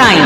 time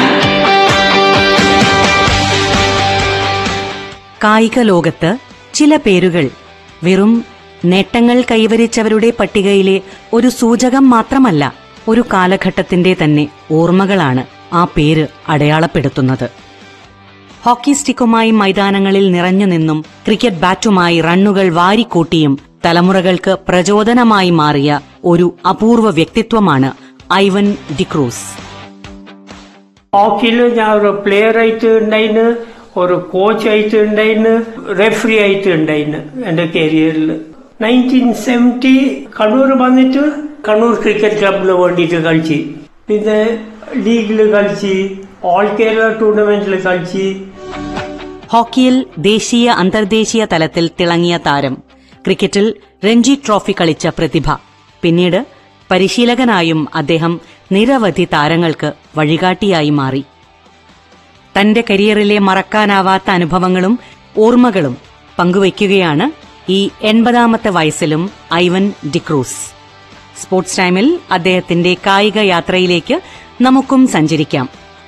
കായിക ലോകത്ത് ചില പേരുകൾ വെറും നേട്ടങ്ങൾ കൈവരിച്ചവരുടെ പട്ടികയിലെ ഒരു സൂചകം മാത്രമല്ല ഒരു കാലഘട്ടത്തിന്റെ തന്നെ ഓർമ്മകളാണ് ആ പേര് അടയാളപ്പെടുത്തുന്നത് ഹോക്കി സ്റ്റിക്കുമായി മൈതാനങ്ങളിൽ നിറഞ്ഞു നിന്നും ക്രിക്കറ്റ് ബാറ്റുമായി റണ്ണുകൾ വാരിക്കൂട്ടിയും തലമുറകൾക്ക് പ്രചോദനമായി മാറിയ ഒരു അപൂർവ വ്യക്തിത്വമാണ് ഐവൻ ഡിക്രൂസ് ഹോക്കിയിൽ ഞാൻ ഒരു പ്ലെയർ ആയിട്ട് ഉണ്ടായിന് ഒരു കോച്ച് ആയിട്ട് ഉണ്ടായിന് റെഫറി ആയിട്ട് ഉണ്ടായിന് എന്റെ കരിയറിൽ നയൻറ്റീൻ സെവൻറ്റി കണ്ണൂർ വന്നിട്ട് കണ്ണൂർ ക്രിക്കറ്റ് ക്ലബിന് വേണ്ടിയിട്ട് കളിച്ച് പിന്നെ ലീഗിൽ കളിച്ച് ഓൾ കേരള ടൂർണമെന്റിൽ കളിച്ച് ഹോക്കിയിൽ ദേശീയ അന്തർദേശീയ തലത്തിൽ തിളങ്ങിയ താരം ക്രിക്കറ്റിൽ രഞ്ജി ട്രോഫി കളിച്ച പ്രതിഭ പിന്നീട് പരിശീലകനായും അദ്ദേഹം നിരവധി താരങ്ങൾക്ക് വഴികാട്ടിയായി മാറി തന്റെ കരിയറിലെ മറക്കാനാവാത്ത അനുഭവങ്ങളും ഓർമ്മകളും പങ്കുവയ്ക്കുകയാണ് ഈ എൺപതാമത്തെ വയസ്സിലും ഐവൻ ഡിക്രൂസ് സ്പോർട്സ് ടൈമിൽ അദ്ദേഹത്തിന്റെ കായിക യാത്രയിലേക്ക് നമുക്കും സഞ്ചരിക്കാം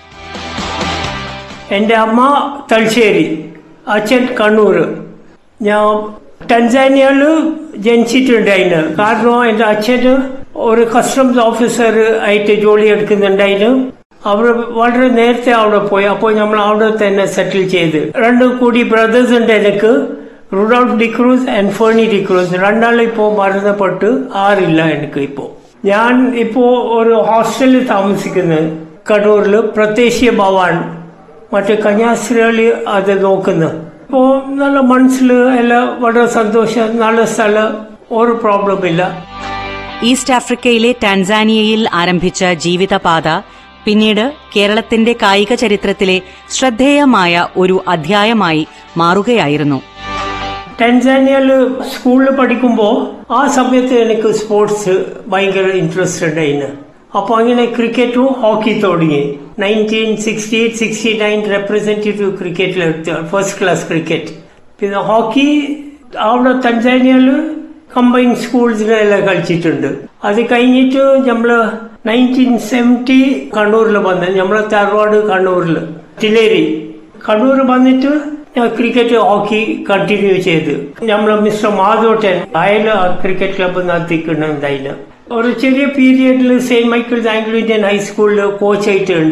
എന്റെ അമ്മ തലശ്ശേരി അച്ഛൻ കണ്ണൂർ ഞാൻ ടൻസാനിയയിൽ ജനിച്ചിട്ടുണ്ടായിന് കാരണം എന്റെ അച്ഛന് ഒരു കസ്റ്റംസ് ഓഫീസർ ആയിട്ട് ജോലി എടുക്കുന്നുണ്ടായിന് അവർ വളരെ നേരത്തെ അവിടെ പോയി അപ്പോൾ നമ്മൾ അവിടെ തന്നെ സെറ്റിൽ ചെയ്ത് രണ്ടു കൂടി ബ്രദേഴ്സ് ഉണ്ട് എനിക്ക് റുഡോൾഫ് ഡിക്രൂസ് ആൻഡ് ഫേണി ഡിക്രൂസ് രണ്ടാളും ഇപ്പോ മരണപ്പെട്ട് ആറില്ല എനിക്ക് ഇപ്പോ ഞാൻ ഇപ്പോ ഒരു ഹോസ്റ്റലിൽ താമസിക്കുന്നത് കണ്ണൂരിൽ പ്രത്യേശീയ ഭവാൻ മറ്റേ കന്യാസ്ത്രീകളി അത് നോക്കുന്നു ഇപ്പോ നല്ല മനസ്സിൽ എല്ലാം വളരെ സന്തോഷം നല്ല സ്ഥലം ഒരു പ്രോബ്ലം ഇല്ല ഈസ്റ്റ് ആഫ്രിക്കയിലെ ടാൻസാനിയയിൽ ആരംഭിച്ച ജീവിതപാത പിന്നീട് കേരളത്തിന്റെ കായിക ചരിത്രത്തിലെ ശ്രദ്ധേയമായ ഒരു അധ്യായമായി മാറുകയായിരുന്നു ടാൻസാനിയയിൽ സ്കൂളിൽ പഠിക്കുമ്പോൾ ആ സമയത്ത് എനിക്ക് സ്പോർട്സ് ഭയങ്കര ഇൻട്രസ്റ്റ് ഉണ്ടായിന് അപ്പൊ അങ്ങനെ ക്രിക്കറ്റും ഹോക്കി തുടങ്ങി nineteen sixty eight sixty nine representative ക്രിക്കറ്റിൽ ഫസ്റ്റ് ക്ലാസ് ക്രിക്കറ്റ് പിന്നെ ഹോക്കി അവിടെ തൻസാനിയയിൽ കമ്പൈൻ സ്കൂൾസിലെല്ലാം കളിച്ചിട്ടുണ്ട് അത് കഴിഞ്ഞിട്ട് നമ്മള് നയൻറ്റീൻ സെവൻറ്റി കണ്ണൂരിൽ വന്ന് നമ്മളെ തറവാട് കണ്ണൂരിൽ തിലേരി കണ്ണൂർ വന്നിട്ട് ഞാൻ ക്രിക്കറ്റ് ഹോക്കി കണ്ടിന്യൂ ചെയ്ത് നമ്മളെ മിസ്റ്റർ മാധോട്ടൻ അയൽ ക്രിക്കറ്റ് ക്ലബ്ബ് നടത്തിക്കുന്നുണ്ടായിന് ഒരു ചെറിയ പീരിയഡിൽ സെയിന്റ് മൈക്കിൾസ് ആംഗ്ലോ ഇന്ത്യൻ ഹൈസ്കൂളിൽ കോച്ചായിട്ട്